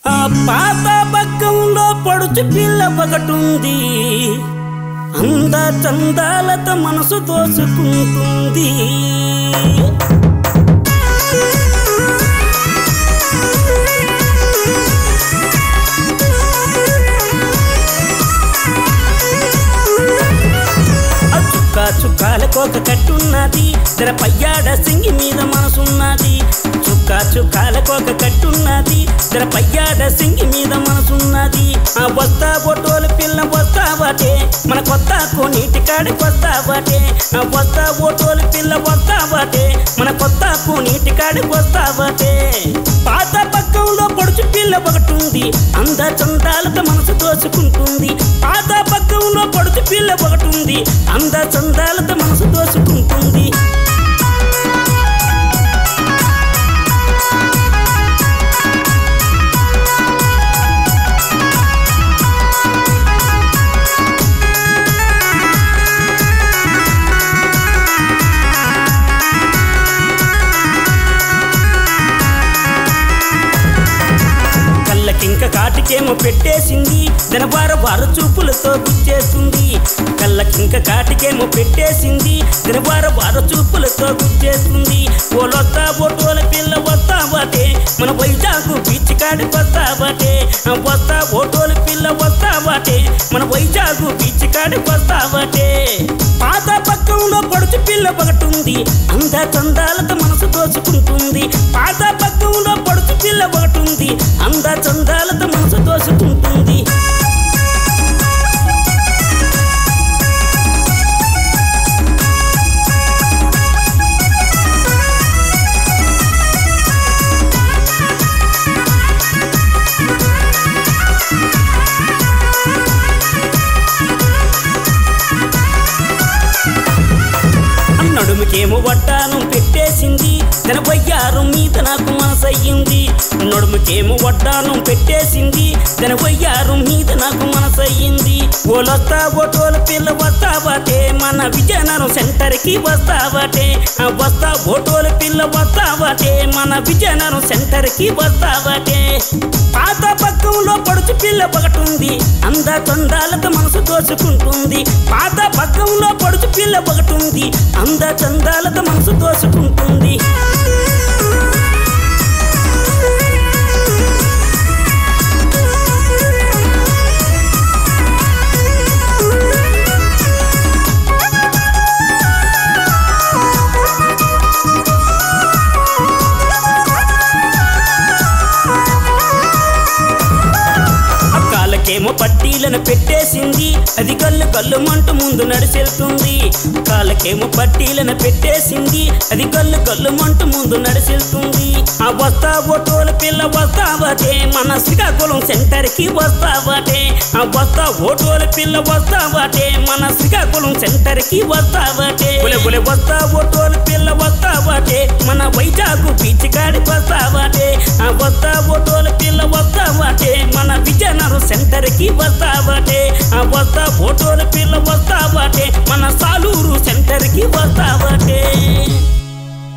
ఆ పాత పక్కంలో పడుచు పిల్ల ఒకటుంది అంద చందాలతో మనసు దోసుకుంటుంది ఆ చుక్క చుక్కాలకు ఒక కట్టున్నది తెర పయ్యాడ సింగి మీద మనసున్నది చుక్క చుక్కాలకు ఒక కట్టున్నది తెర పయ్యాడ సింగి మీద మనసున్నది ఆ వస్తా బొటోలు పిల్ల వస్తావటే మన కొత్త కోనీటి కాడికి వస్తావటే ఆ వస్తా బొటోలు పిల్ల వస్తావటే మన కొత్త కోనీటి కాడికి వస్తావటే పాత పక్కంలో పొడుచు పిల్ల ఒకటి ఉంది అంద చందాలతో మనసు దోచుకుంటుంది పాత పక్కంలో పొడుచు పిల్ల ఒకటి ఉంది అంద చందాలతో మనసు దోచుకుంటుంది కళ్ళకింక కాటికేమో పెట్టేసింది దినవార వార చూపులతో గుచ్చేస్తుంది కళ్ళకింక కాటికేమో పెట్టేసింది దినవార వార చూపులతో గుచ్చేస్తుంది ఓలొస్తా బొటోల పిల్ల వస్తావటే మన వైజాగ్ బీచ్ కాడికి వస్తావటే ఆ వస్తా బొటోల పిల్ల వస్తావటే మన వైజాగ్ బీచ్ కాడికి వస్తావటే పాత పక్కంలో పడుచు పిల్ల ఒకటి ఉంది అంద చందాలతో మనసు దోచుకుంటుంది పాత పక్కంలో పడుచు పిల్ల ఒకటి ఉంది అంద చందాలతో మనసు దోచుకుంటుంది నడుముకేమో వడ్డానం పెట్టేసింది తన వయ్యారు మీద నాకు మనసయ్యింది నడుముకేమో వడ్డానం పెట్టేసింది తన వయ్యారు మీద నాకు మనసయ్యింది ఓలొస్తా ఓటోల పిల్ల వస్తావటే మన విజయనగరం సెంటర్ కి వస్తావటే ఆ వస్తా ఓటోల పిల్ల వస్తావటే మన విజయనగరం సెంటర్ కి వస్తావటే పాత పక్కంలో పడుచు పిల్ల ఒకటి ఉంది అంద చందాలతో మనసు దోచుకుంటుంది పాత పక్కంలో పడుచు పిల్ల ఒకటి ఉంది అంద చందాలతో మనసు దోచుకుంటుంది కాళ్ళకేమో పట్టీలను పెట్టేసింది అది కళ్ళు కళ్ళు మంటూ ముందు నడిచెళ్తుంది కాళ్ళకేమో పట్టీలను పెట్టేసింది అది కళ్ళు కళ్ళు మంటూ ముందు నడిచెళ్తుంది ఆ వస్తా ఓటోల పిల్ల వస్తావటే మన శ్రీకాకుళం సెంటర్ కి వస్తావటే ఆ వస్తా ఓటోల పిల్ల వస్తావటే మన శ్రీకాకుళం సెంటర్ కి వస్తావటే గులె గులె వస్తా ఓటోల పిల్ల వస్తావటే మన వైజాగ్ బీచ్ కాడికి వస్తావటే ఆ వస్తా ఓటోల పిల్ల వస్తావటే మన విజయనగరం సెంటర్ కి వస్తావటే ఆ వస్తా ఓటోల పిల్ల వస్తా